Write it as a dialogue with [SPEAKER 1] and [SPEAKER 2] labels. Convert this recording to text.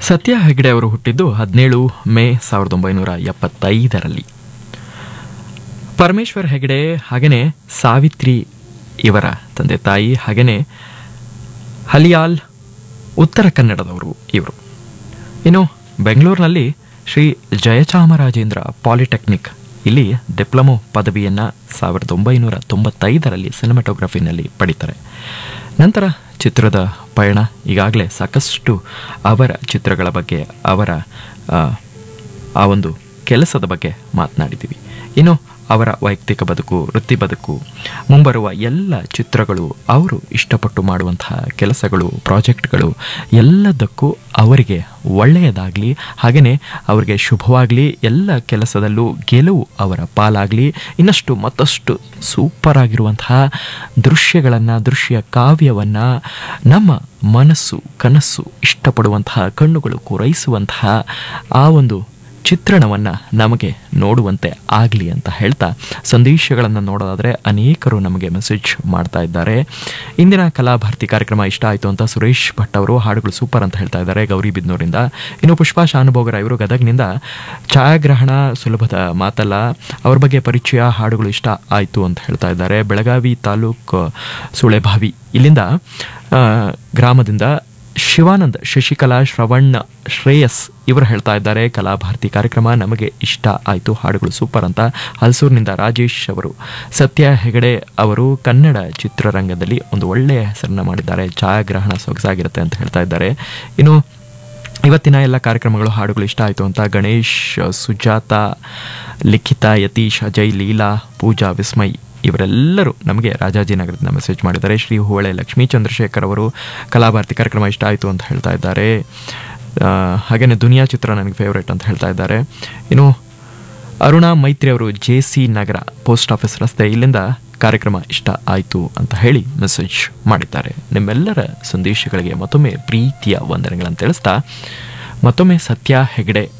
[SPEAKER 1] ಸತ್ಯ ಹೆಗಡೆ ಅವರು ಹುಟ್ಟಿದ್ದು ಹದಿನೇಳು ಮೇ ಸಾವಿರದ ಒಂಬೈನೂರ ಎಪ್ಪತ್ತೈದರಲ್ಲಿ ಪರಮೇಶ್ವರ್ ಹೆಗಡೆ ಹಾಗೆಯೇ ಸಾವಿತ್ರಿ ಇವರ ತಂದೆ ತಾಯಿ ಹಾಗೆಯೇ ಹಲಿಯಾಲ್ ಉತ್ತರ ಕನ್ನಡದವರು ಇವರು ಇನ್ನು ಬೆಂಗಳೂರಿನಲ್ಲಿ ಶ್ರೀ ಜಯಚಾಮರಾಜೇಂದ್ರ ಪಾಲಿಟೆಕ್ನಿಕ್ ಇಲ್ಲಿ ಡಿಪ್ಲೊಮೊ ಪದವಿಯನ್ನು ಸಾವಿರದ ಒಂಬೈನೂರ ತೊಂಬತ್ತೈದರಲ್ಲಿ ಸಿನಿಮಾಟೋಗ್ರಫಿನಲ್ಲಿ ಪಡಿತಾರೆ ನಂತರ ಚಿತ್ರದ ಪಯಣ ಈಗಾಗಲೇ ಸಾಕಷ್ಟು ಅವರ ಚಿತ್ರಗಳ ಬಗ್ಗೆ ಅವರ ಆ, ಆ ಒಂದು ಕೆಲಸದ ಬಗ್ಗೆ ಮಾತನಾಡಿದ್ದೀವಿ ಇನ್ನು ಅವರ ವೈಯಕ್ತಿಕ ಬದುಕು ವೃತ್ತಿ ಬದುಕು ಮುಂಬರುವ ಎಲ್ಲ ಚಿತ್ರಗಳು ಅವರು ಇಷ್ಟಪಟ್ಟು ಮಾಡುವಂತಹ ಕೆಲಸಗಳು ಪ್ರಾಜೆಕ್ಟ್ಗಳು ಎಲ್ಲದಕ್ಕೂ ಅವರಿಗೆ ಒಳ್ಳೆಯದಾಗಲಿ ಹಾಗೆಯೇ ಅವರಿಗೆ ಶುಭವಾಗಲಿ ಎಲ್ಲ ಕೆಲಸದಲ್ಲೂ ಗೆಲುವು ಅವರ ಪಾಲಾಗಲಿ ಇನ್ನಷ್ಟು ಮತ್ತಷ್ಟು ಸೂಪರ್ ಆಗಿರುವಂತಹ ದೃಶ್ಯಗಳನ್ನು ದೃಶ್ಯ ಕಾವ್ಯವನ್ನು ನಮ್ಮ ಮನಸ್ಸು ಕನಸು ಇಷ್ಟಪಡುವಂತಹ ಕಣ್ಣುಗಳು ಪೂರೈಸುವಂತಹ ಆ ಒಂದು ಚಿತ್ರಣವನ್ನು ನಮಗೆ ನೋಡುವಂತೆ ಆಗಲಿ ಅಂತ ಹೇಳ್ತಾ ಸಂದೇಶಗಳನ್ನು ನೋಡೋದಾದರೆ ಅನೇಕರು ನಮಗೆ ಮೆಸೇಜ್ ಮಾಡ್ತಾ ಇದ್ದಾರೆ ಇಂದಿನ ಕಲಾಭಾರತಿ ಕಾರ್ಯಕ್ರಮ ಇಷ್ಟ ಆಯಿತು ಅಂತ ಸುರೇಶ್ ಭಟ್ ಅವರು ಹಾಡುಗಳು ಸೂಪರ್ ಅಂತ ಹೇಳ್ತಾ ಇದ್ದಾರೆ ಗೌರಿಬಿದ್ನೂರಿಂದ ಇನ್ನು ಪುಷ್ಪಾ ಶಾನುಭೋಗರ ಇವರು ಗದಗ್ನಿಂದ ಛಾಯಾಗ್ರಹಣ ಸುಲಭದ ಮಾತಲ್ಲ ಅವ್ರ ಬಗ್ಗೆ ಪರಿಚಯ ಹಾಡುಗಳು ಇಷ್ಟ ಆಯಿತು ಅಂತ ಹೇಳ್ತಾ ಇದ್ದಾರೆ ಬೆಳಗಾವಿ ತಾಲೂಕು ಸುಳೆಭಾವಿ ಇಲ್ಲಿಂದ ಆ, ಗ್ರಾಮದಿಂದ ಶಿವಾನಂದ್ ಶಶಿಕಲಾ ಶ್ರವಣ್ ಶ್ರೇಯಸ್ ಇವರು ಹೇಳ್ತಾ ಇದ್ದಾರೆ ಕಲಾಭಾರತಿ ಕಾರ್ಯಕ್ರಮ ನಮಗೆ ಇಷ್ಟ ಆಯಿತು ಹಾಡುಗಳು ಸೂಪರ್ ಅಂತ ಹಲಸೂರಿನಿಂದ ರಾಜೇಶ್ ಅವರು ಸತ್ಯ ಹೆಗಡೆ ಅವರು ಕನ್ನಡ ಚಿತ್ರರಂಗದಲ್ಲಿ ಒಂದು ಒಳ್ಳೆಯ ಹೆಸರನ್ನ ಮಾಡಿದ್ದಾರೆ ಛಾಯಾಗ್ರಹಣ ಸೊಗಸಾಗಿರುತ್ತೆ ಅಂತ ಹೇಳ್ತಾ ಇದ್ದಾರೆ ಇನ್ನು ಇವತ್ತಿನ ಎಲ್ಲ ಕಾರ್ಯಕ್ರಮಗಳು ಹಾಡುಗಳು ಇಷ್ಟ ಆಯಿತು ಅಂತ ಗಣೇಶ್ ಸುಜಾತ ಲಿಖಿತ ಯತೀಶ್ ಅಜಯ್ ಲೀಲಾ ಪೂಜಾ ವಿಸ್ಮಯ್ ಇವರೆಲ್ಲರೂ ನಮಗೆ ರಾಜಾಜಿನಗರದಿಂದ ಮೆಸೇಜ್ ಮಾಡಿದ್ದಾರೆ ಶ್ರೀ ಹೋಳೆ ಲಕ್ಷ್ಮೀ ಚಂದ್ರಶೇಖರ್ ಅವರು ಕಲಾಭಾರತಿ ಕಾರ್ಯಕ್ರಮ ಇಷ್ಟ ಆಯಿತು ಅಂತ ಹೇಳ್ತಾ ಇದ್ದಾರೆ ಹಾಗೆಯೇ ದುನಿಯಾ ಚಿತ್ರ ನನಗೆ ಫೇವ್ರೇಟ್ ಅಂತ ಹೇಳ್ತಾ ಇದ್ದಾರೆ ಇನ್ನು ಅರುಣಾ ಮೈತ್ರಿ ಅವರು J C Nagar post office ರಸ್ತೆ ಇಲ್ಲಿಂದ ಕಾರ್ಯಕ್ರಮ ಇಷ್ಟ ಆಯಿತು ಅಂತ ಹೇಳಿ ಮೆಸೇಜ್ ಮಾಡಿದ್ದಾರೆ ನಿಮ್ಮೆಲ್ಲರ ಸಂದೇಶಗಳಿಗೆ ಮತ್ತೊಮ್ಮೆ ಪ್ರೀತಿಯ ವಂದನೆಗಳನ್ನು ತಿಳಿಸ್ತಾ ಮತ್ತೊಮ್ಮೆ ಸತ್ಯ ಹೆಗಡೆ